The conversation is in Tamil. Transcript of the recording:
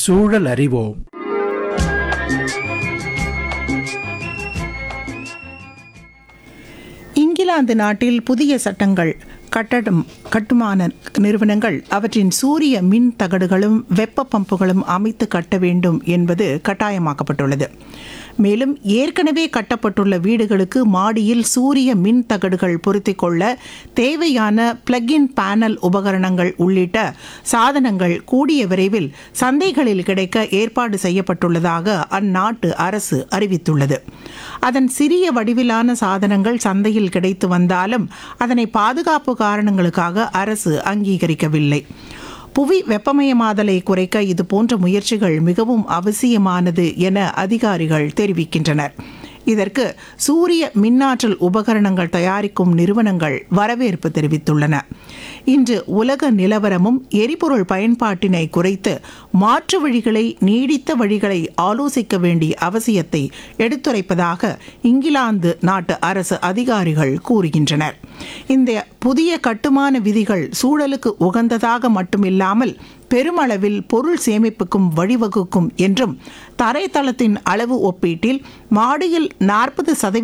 சூழல் அறிவோம் இங்கிலாந்து நாட்டில் புதிய சட்டங்கள் கட்டடம் கட்டுமான நிறுவனங்கள் அவற்றின் சூரிய மின் தகடுகளும் வெப்ப பம்புகளும் அமைத்து கட்ட வேண்டும் என்பது கட்டாயமாக்கப்பட்டுள்ளது மேலும் ஏற்கனவே கட்டப்பட்டுள்ள வீடுகளுக்கு மாடியில் சூரிய மின் தகடுகள் பொருத்திக் கொள்ள தேவையான பிளக்-இன் பேனல் உபகரணங்கள் உள்ளிட்ட சாதனங்கள் கூடிய விரைவில் சந்தைகளில் கிடைக்க ஏற்பாடு செய்யப்பட்டுள்ளதாக அந்நாட்டு அரசு அறிவித்துள்ளது அதன் சிறிய வடிவிலான சாதனங்கள் சந்தையில் கிடைத்து வந்தாலும் அதனை பாதுகாப்பு காரணங்களுக்காக அரசு அங்கீகரிக்கவில்லை புவி வெப்பமயமாதலை குறைக்க இது போன்ற முயற்சிகள் மிகவும் அவசியமானது என அதிகாரிகள் தெரிவிக்கின்றனர் இதற்கு சூரிய மின்னாற்றல் உபகரணங்கள் தயாரிக்கும் நிறுவனங்கள் வரவேற்பு தெரிவித்துள்ளன இன்று உலக நிலவரமும் எரிபொருள் பயன்பாட்டினை குறைத்து மாற்று வழிகளை நீடித்த வழிகளை ஆலோசிக்க வேண்டிய அவசியத்தை எடுத்துரைப்பதாக இங்கிலாந்து நாட்டு அரசு அதிகாரிகள் கூறுகின்றனர் இந்த புதிய கட்டுமான விதிகள் சூழலுக்கு உகந்ததாக மட்டுமில்லாமல் பெருமளவில் பொருள் சேமிப்புக்கும் வழிவகுக்கும் என்றும் தரைத்தளத்தின் அளவு ஒப்பீட்டில் மாடியில் நாற்பது சதவீத